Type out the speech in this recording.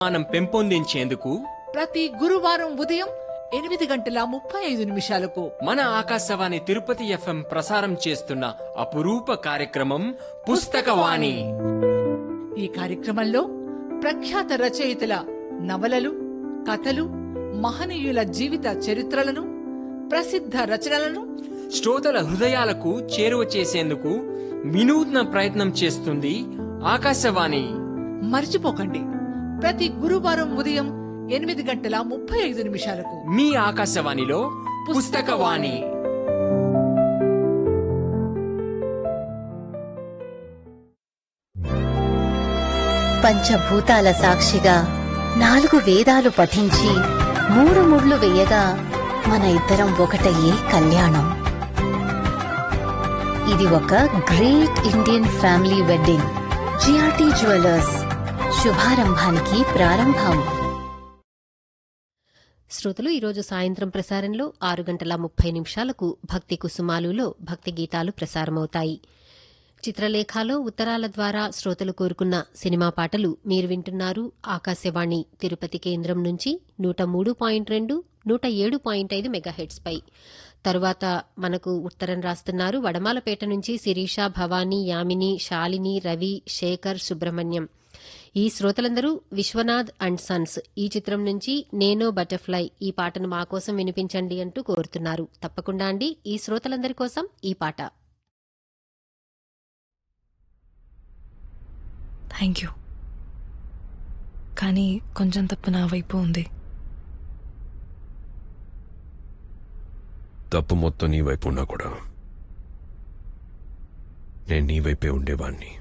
మనం పెంపొందించేందుకు ప్రతి గురువారం ఉదయం ఎనిమిది గంటల ముప్పై ఐదు నిమిషాలకు మన ఆకాశవాణి తిరుపతి ఎఫ్ఎం ప్రసారం చేస్తున్న అపురూప కార్యక్రమం పుస్తకవాణి ఈ కార్యక్రమంలో ప్రఖ్యాత రచయితల నవలలు కథలు మహనీయుల జీవిత చరిత్రలను ప్రసిద్ధ రచనలను శ్రోతల హృదయాలకు చేరువ చేసేందుకు వినూత్న ప్రయత్నం చేస్తుంది ఆకాశవాణి మర్చిపోకండి ప్రతి గురువారం ఉదయం ఎనిమిది గంటల ముప్పై ఐదు నిమిషాలకు మీ ఆకాశవాణిలో పుస్తకవాణి పంచభూతాల సాక్షిగా నాలుగు వేదాలు పఠించి మూడు ముళ్ళు వేయగా మన ఇద్దరం ఒకటయ్యే కళ్యాణం ఇది ఒక great Indian family wedding GRT jewellers శుభారంభానికి ప్రారంభం శ్రోతలు ఈరోజు సాయంత్రం ప్రసారంలో ఆరు గంటల ముప్పై నిమిషాలకు భక్తి కుసుమాలులో భక్తి గీతాలు ప్రసారమవుతాయి చిత్రలేఖలో ఉత్తరాల ద్వారా శ్రోతలు కోరుకున్న సినిమా పాటలు మీరు వింటున్నారు ఆకాశవాణి తిరుపతి కేంద్రం నుంచి నూట మూడు పాయింట్ రెండు నూట ఏడు పాయింట్ ఐదు మెగాహెట్స్ పై తరువాత మనకు ఉత్తరం రాస్తున్నారు వడమాలపేట నుంచి శిరీష భవానీ యామిని శాలిని రవి శేఖర్ సుబ్రహ్మణ్యం ఈ శ్రోతలందరూ విశ్వనాథ్ అండ్ సన్స్ ఈ చిత్రం నుంచి నేనో బటర్ఫ్లై ఈ పాటను మా కోసం వినిపించండి అంటూ కోరుతున్నారు తప్పకుండా అండి ఈ శ్రోతలందరి కోసం ఈ పాట థ్యాంక్ యూ కానీ కొంచెం తప్పు నా వైపు ఉంది తప్పు మొత్తం నీ వైపు ఉన్నా కూడా నేను నీ వైపే ఉండేవాణ్ణి